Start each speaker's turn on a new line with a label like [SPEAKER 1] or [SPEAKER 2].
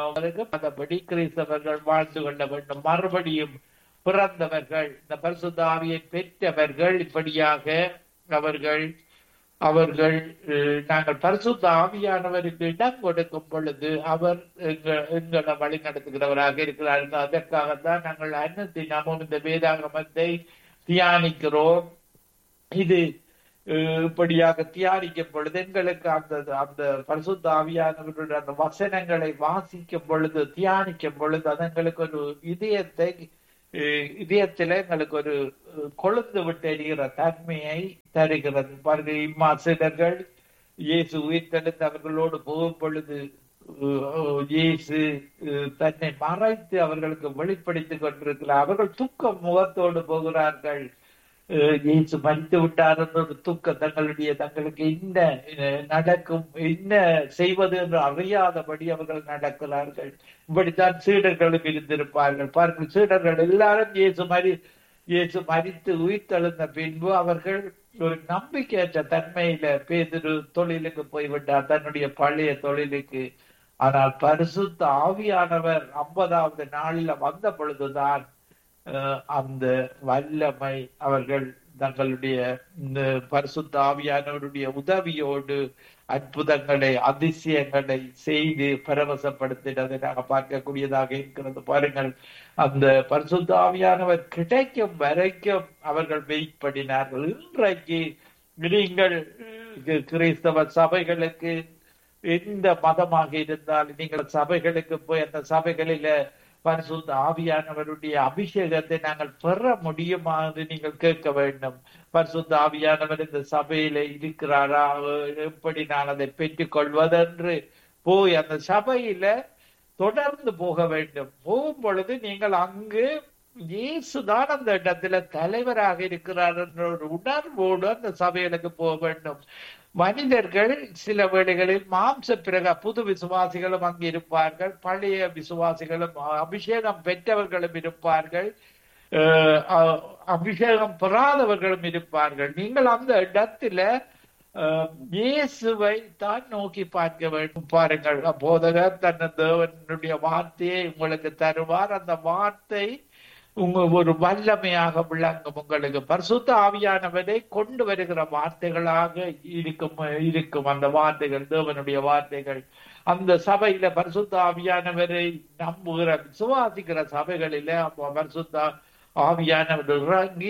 [SPEAKER 1] மற்றபடி கிறிஸ்தவர்கள் வாழ்ந்து கொள்ள வேண்டும் மறுபடியும் பிறந்தவர்கள் இந்த பரிசுத்த ஆவியை பெற்றவர்கள் இப்படியாக அவர்கள் அவர்கள் அஹ், நாங்கள் பரிசுத்த ஆவியானவருக்கு இடம் கொடுக்கும் பொழுது அவர் எங்க- எங்களை வழி நடத்துகிறவராக இருக்கிறார் அதற்காகத்தான் நாங்கள் அன்னத்தினமும் இந்த வேதாகமத்தை தியானிக்கிறோம் இது அஹ், இப்படியாக தியானிக்கும் பொழுது எங்களுக்கு அந்த அந்த பரிசுத்த ஆவியானவர்களுடைய அந்த வசனங்களை வாசிக்கும் பொழுது தியானிக்கும் பொழுது அது எங்களுக்கு ஒரு இதயத்தை அஹ், இதயத்தில எங்களுக்கு ஒரு அஹ், கொழுந்து விட்டு எறிகிற தன்மையை தருகிறது பாருங்க இம்மாசிடர்கள் இயேசு உயிர்த்தெழுந்து அவர்களோடு போகும் பொழுது அஹ், இயேசு அஹ், தன்னை மறைத்து அவர்களுக்கு வெளிப்படுத்திக் கொண்டிருக்கிறார் அவர்கள் துக்க முகத்தோடு போகிறார்கள் அஹ், இயேசு மறித்து விட்டார் என்ற ஒரு துக்கம் தங்களுடைய தங்களுக்கு என்ன அஹ், நடக்கும் என்ன செய்வது என்று அறியாதபடி அவர்கள் நடக்கிறார்கள் இப்படித்தான் சீடர்களும் இருந்திருப்பார்கள் பாருங்கள் சீடர்கள் எல்லாரும் இயேசு மறி இயேசு மறித்து உயிர்த்தெழுந்த பின்பு அவர்கள் ஒரு நம்பிக்கையற்ற தன்மையில பேதிரு தொழிலுக்கு போய்விட்டார் தன்னுடைய பழைய தொழிலுக்கு ஆனால் பரிசுத்த ஆவியானவர் ஐம்பதாவது நாளில வந்த பொழுதுதான் அஹ், அந்த வல்லமை அவர்கள் தங்களுடைய இந்த பரிசுத்த ஆவியானவருடைய உதவியோடு அற்புதங்களை அதிசயங்களை செய்து பரவசப்படுத்தினதை நாங்கள் பார்க்கக்கூடியதாக இருக்கிறது பாருங்கள் அந்த பரிசுத்த ஆவியானவர் கிடைக்கும் வரைக்கும் அவர்கள் வெயிட் பண்ணினார்கள் இன்றைக்கு நீங்கள் அஹ், கிறிஸ்தவ சபைகளுக்கு எந்த மதமாக இருந்தாலும் நீங்கள் சபைகளுக்கு போய் அந்த சபைகளில பரிசுத்த ஆவியானவருடைய அபிஷேகத்தை நாங்கள் பெற முடியுமா என்று நீங்கள் கேட்க வேண்டும் பரிசுத்த ஆவியானவர் இந்த சபையில இருக்கிறாரா எப்படி நான் அதை பெற்றுக் கொள்வதென்று போய் அந்த சபையில தொடர்ந்து போக வேண்டும் போகும் பொழுது நீங்கள் அங்கு இயேசுதான் அந்த இடத்துல தலைவராக இருக்கிறார் என்ற ஒரு உணர்வோடு அந்த சபைகளுக்கு போக வேண்டும் மனிதர்கள் சில வேளைகளில் மாம்ச பிறக புது விசுவாசிகளும் அங்கு இருப்பார்கள் பழைய விசுவாசிகளும் அபிஷேகம் பெற்றவர்களும் இருப்பார்கள் அஹ் அஹ் அபிஷேகம் பெறாதவர்களும் இருப்பார்கள் நீங்கள் அந்த இடத்துல அஹ், இயேசுவை தான் நோக்கி பார்க்க வேண்டும் பாருங்கள் போதகர் தன் தேவனுடைய வார்த்தையை உங்களுக்கு தருவார் அந்த வார்த்தை உங்க ஒரு வல்லமையாக விளங்கும் உங்களுக்கு பரிசுத்த ஆவியானவரை கொண்டு வருகிற வார்த்தைகளாக இருக்கும் இருக்கும் அந்த வார்த்தைகள் தேவனுடைய வார்த்தைகள் அந்த சபையில பரிசுத்த ஆவியானவரை நம்புகிற விசுவாசிக்கிற சபைகளில அப்போ பரிசுத்த ஆவியானவர் இறங்கி